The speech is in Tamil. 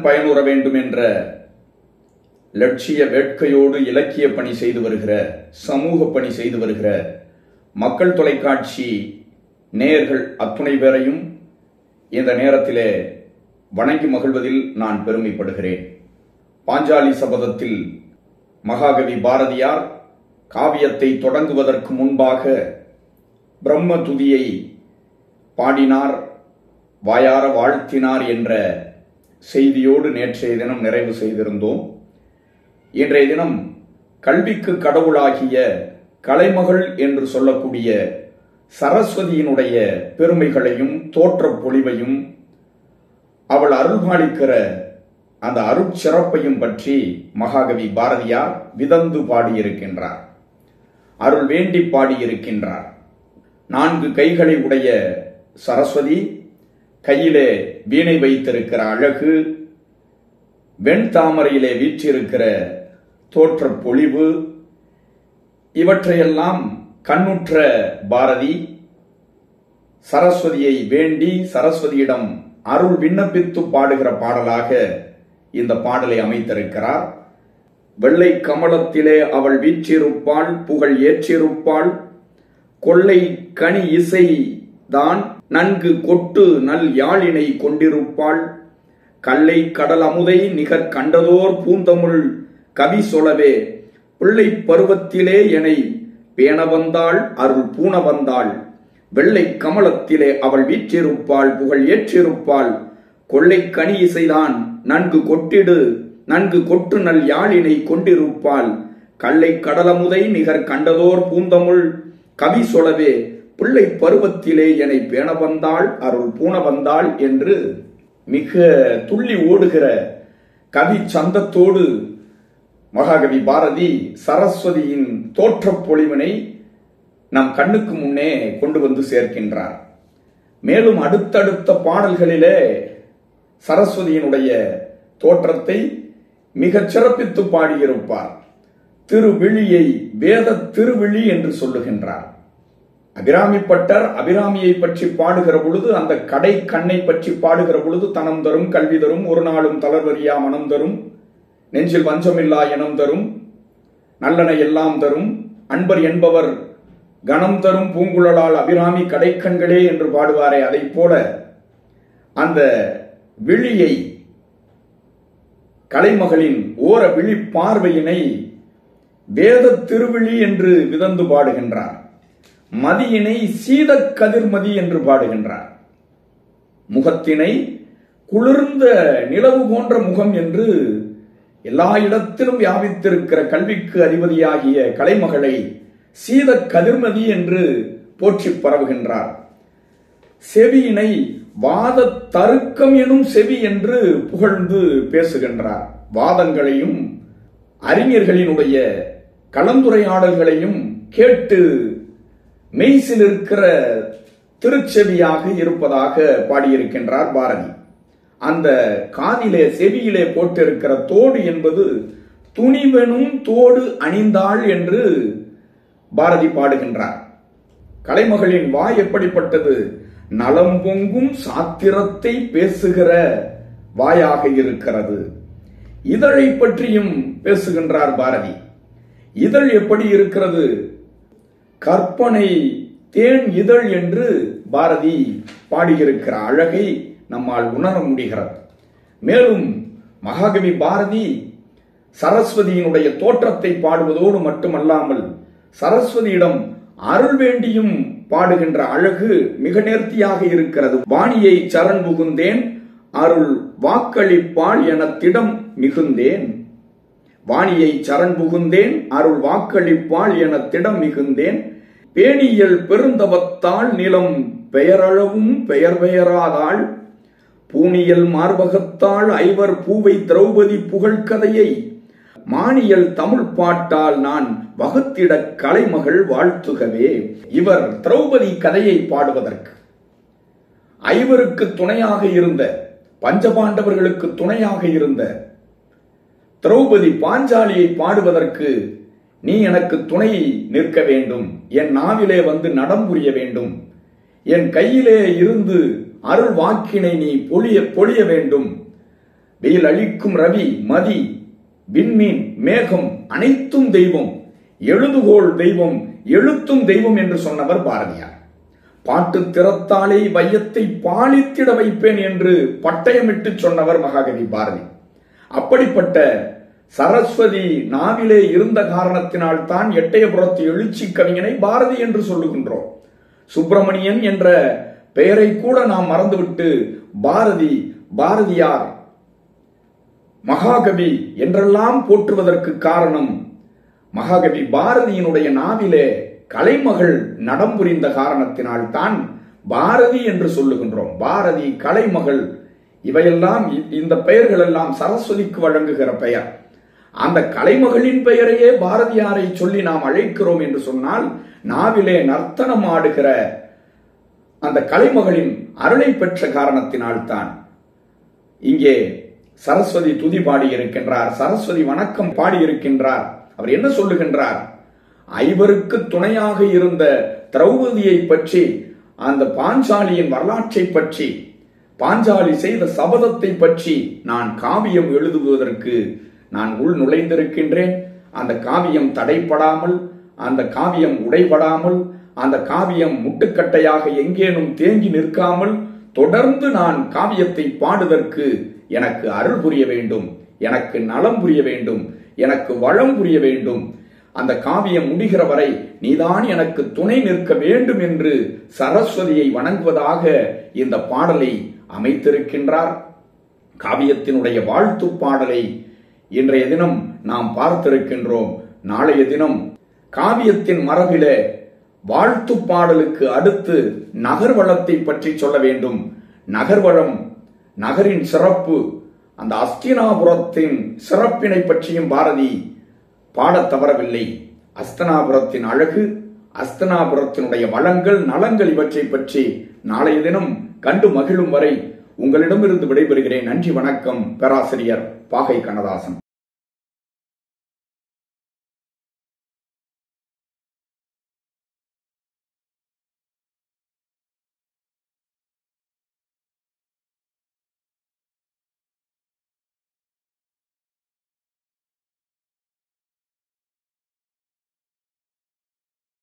பயனுற வேண்டும் என்ற லட்சிய வேட்கையோடு இலக்கிய பணி செய்து வருகிற சமூக பணி செய்து வருகிற மக்கள் தொலைக்காட்சி நேயர்கள் அத்துணை பேரையும் இந்த நேரத்திலே வணங்கி மகிழ்வதில் நான் பெருமைப்படுகிறேன் பாஞ்சாலி சபதத்தில் மகாகவி பாரதியார் காவியத்தை தொடங்குவதற்கு முன்பாக பிரம்ம துதியை பாடினார் வாயார வாழ்த்தினார் என்ற செய்தியோடு நேற்றைய தினம் நிறைவு செய்திருந்தோம் இன்றைய தினம் கல்விக்கு கடவுளாகிய கலைமகள் என்று சொல்லக்கூடிய சரஸ்வதியினுடைய பெருமைகளையும் தோற்றப் பொழிவையும் அவள் அருள்பாலிக்கிற அந்த அருட்சிறப்பையும் பற்றி மகாகவி பாரதியார் விதந்து பாடியிருக்கின்றார் அருள் வேண்டி பாடியிருக்கின்றார் நான்கு கைகளை உடைய சரஸ்வதி கையிலே வீணை வைத்திருக்கிற அழகு வெண்தாமரையிலே வீற்றிருக்கிற தோற்ற பொழிவு இவற்றையெல்லாம் கண்ணுற்ற பாரதி சரஸ்வதியை வேண்டி சரஸ்வதியிடம் அருள் விண்ணப்பித்து பாடுகிற பாடலாக இந்த பாடலை அமைத்திருக்கிறார் வெள்ளை கமலத்திலே அவள் வீற்றிருப்பாள் புகழ் ஏற்றிருப்பாள் கொள்ளை கனி இசை தான் நன்கு கொட்டு நல் யாழினை கொண்டிருப்பாள் கல்லை கடல் அமுதை நிகர் கண்டதோர் பூந்தமிழ் கவி சொலவே பிள்ளை பருவத்திலே எனை பேண வந்தாள் அருள் பூண வந்தாள் வெள்ளை கமலத்திலே அவள் வீற்றிருப்பாள் புகழ் ஏற்றிருப்பாள் கொள்ளை கனி இசைதான் நன்கு கொட்டிடு நன்கு கொட்டு நல் யாழினை கொண்டிருப்பாள் கல்லை கடலமுதை நிகர் கண்டதோர் பூந்தமுள் கவி சொலவே பிள்ளை பருவத்திலே என்னை பேண வந்தாள் அருள் பூண வந்தாள் என்று மிக துள்ளி ஓடுகிற கவி சந்தத்தோடு மகாகவி பாரதி சரஸ்வதியின் தோற்றப் பொழிவினை நம் கண்ணுக்கு முன்னே கொண்டு வந்து சேர்க்கின்றார் மேலும் அடுத்தடுத்த பாடல்களிலே சரஸ்வதியினுடைய தோற்றத்தை மிகச் சிறப்பித்து பாடியிருப்பார் திருவிழியை வேத திருவிழி என்று சொல்லுகின்றார் அபிராமிப்பட்டர் அபிராமியை பற்றி பாடுகிற பொழுது அந்த கடை கண்ணை பற்றி பாடுகிற பொழுது தனம் தரும் கல்வி தரும் ஒரு நாளும் தளர்வரியா மனம் தரும் நெஞ்சில் வஞ்சமில்லா இனம் தரும் நல்லன எல்லாம் தரும் அன்பர் என்பவர் கணம் தரும் பூங்குழலால் அபிராமி கடைக்கண்களே என்று பாடுவாரே அதைப் போல அந்த விழியை கலைமகளின் ஓர விழி பார்வையினை வேத திருவிழி என்று விதந்து பாடுகின்றார் மதியினை சீத கதிர்மதி என்று பாடுகின்றார் முகத்தினை குளிர்ந்த நிலவு போன்ற முகம் என்று எல்லா இடத்திலும் வியாபித்திருக்கிற கல்விக்கு அதிபதியாகிய கலைமகளை சீத கதிர்மதி என்று போற்றி பரவுகின்றார் செவியினை வாத தருக்கம் எனும் செவி என்று புகழ்ந்து பேசுகின்றார் வாதங்களையும் அறிஞர்களினுடைய கலந்துரையாடல்களையும் கேட்டு மெய்சில் இருக்கிற திருச்செவியாக இருப்பதாக பாடியிருக்கின்றார் பாரதி அந்த காதிலே செவியிலே போட்டிருக்கிற தோடு என்பது துணிவெனும் தோடு அணிந்தாள் என்று பாரதி பாடுகின்றார் கலைமகளின் வாய் எப்படிப்பட்டது நலம் பொங்கும் சாத்திரத்தை பேசுகிற வாயாக இருக்கிறது இதழை பற்றியும் பேசுகின்றார் பாரதி இதழ் எப்படி இருக்கிறது கற்பனை தேன் இதழ் என்று பாரதி பாடியிருக்கிற அழகை நம்மால் உணர முடிகிறது மேலும் மகாகவி பாரதி சரஸ்வதியினுடைய தோற்றத்தை பாடுவதோடு மட்டுமல்லாமல் சரஸ்வதியிடம் அருள் வேண்டியும் பாடுகின்ற அழகு மிக நேர்த்தியாக இருக்கிறது வாணியை சரண் புகுந்தேன் அருள் வாக்களிப்பாள் என திடம் மிகுந்தேன் வாணியை சரண் புகுந்தேன் அருள் வாக்களிப்பாள் என திடம் மிகுந்தேன் பேணியல் பெருந்தவத்தால் நிலம் பெயரளவும் பெயர் பெயராதாள் பூணியல் மார்பகத்தாள் ஐவர் பூவை திரௌபதி புகழ்கதையை மானியல் தமிழ் பாட்டால் நான் வகுத்திட கலைமகள் வாழ்த்துகவே இவர் திரௌபதி கதையை பாடுவதற்கு ஐவருக்கு துணையாக இருந்த பஞ்சபாண்டவர்களுக்கு துணையாக இருந்த திரௌபதி பாஞ்சாலியை பாடுவதற்கு நீ எனக்கு துணை நிற்க வேண்டும் என் நாவிலே வந்து நடம் புரிய வேண்டும் என் கையிலே இருந்து அருள் வாக்கினை நீ பொழிய பொழிய வேண்டும் வெயில் அளிக்கும் ரவி மதி விண்மீன் மேகம் அனைத்தும் தெய்வம் எழுதுகோள் தெய்வம் எழுத்தும் தெய்வம் என்று சொன்னவர் பாரதியார் பாட்டு திறத்தாலே வையத்தை பாலித்திட வைப்பேன் என்று பட்டயமிட்டு சொன்னவர் மகாகவி பாரதி அப்படிப்பட்ட சரஸ்வதி நாவிலே இருந்த காரணத்தினால் தான் எட்டயபுரத்து எழுச்சி கவிஞனை பாரதி என்று சொல்லுகின்றோம் சுப்பிரமணியன் என்ற பெயரை கூட நாம் மறந்துவிட்டு பாரதி பாரதியார் மகாகவி என்றெல்லாம் போற்றுவதற்கு காரணம் மகாகவி பாரதியினுடைய நாவிலே கலைமகள் நடம் புரிந்த காரணத்தினால் தான் பாரதி என்று சொல்லுகின்றோம் பாரதி கலைமகள் இவையெல்லாம் இ- இந்த பெயர்கள் எல்லாம் சரஸ்வதிக்கு வழங்குகிற பெயர் அந்த கலைமகளின் பெயரையே பாரதியாரை சொல்லி நாம் அழைக்கிறோம் என்று சொன்னால் நாவிலே நர்த்தனம் ஆடுகிற அந்த கலைமகளின் அருளை பெற்ற காரணத்தினால்தான் இங்கே சரஸ்வதி துதி பாடியிருக்கின்றார் சரஸ்வதி வணக்கம் பாடியிருக்கின்றார் அவர் என்ன சொல்லுகின்றார் ஐவருக்கு துணையாக இருந்த திரௌபதியை பற்றி அந்த பாஞ்சாலியின் வரலாற்றை பற்றி பாஞ்சாலி செய்த சபதத்தை பற்றி நான் காவியம் எழுதுவதற்கு நான் உள் நுழைந்திருக்கின்றேன் அந்த காவியம் தடைப்படாமல் அந்த காவியம் உடைபடாமல் அந்த காவியம் முட்டுக்கட்டையாக எங்கேனும் தேங்கி நிற்காமல் தொடர்ந்து நான் காவியத்தை பாடுவதற்கு எனக்கு அருள் புரிய வேண்டும் எனக்கு நலம் புரிய வேண்டும் எனக்கு வளம் புரிய வேண்டும் அந்த காவியம் முடிகிற வரை நீதான் எனக்கு துணை நிற்க வேண்டும் என்று சரஸ்வதியை வணங்குவதாக இந்த பாடலை அமைத்திருக்கின்றார் காவியத்தினுடைய வாழ்த்து பாடலை இன்றைய தினம் நாம் பார்த்திருக்கின்றோம் நாளைய தினம் காவியத்தின் மரபிலே வாழ்த்து பாடலுக்கு அடுத்து நகர்வளத்தை பற்றி சொல்ல வேண்டும் நகர்வளம் நகரின் சிறப்பு அந்த அஸ்தினாபுரத்தின் சிறப்பினை பற்றியும் பாரதி பாடத் தவறவில்லை அஸ்தனாபுரத்தின் அழகு அஸ்தனாபுரத்தினுடைய வளங்கள் நலங்கள் இவற்றை பற்றி நாளைய தினம் கண்டு மகிழும் வரை உங்களிடமிருந்து விடைபெறுகிறேன் நன்றி வணக்கம் பேராசிரியர் பாகை கண்ணதாசன்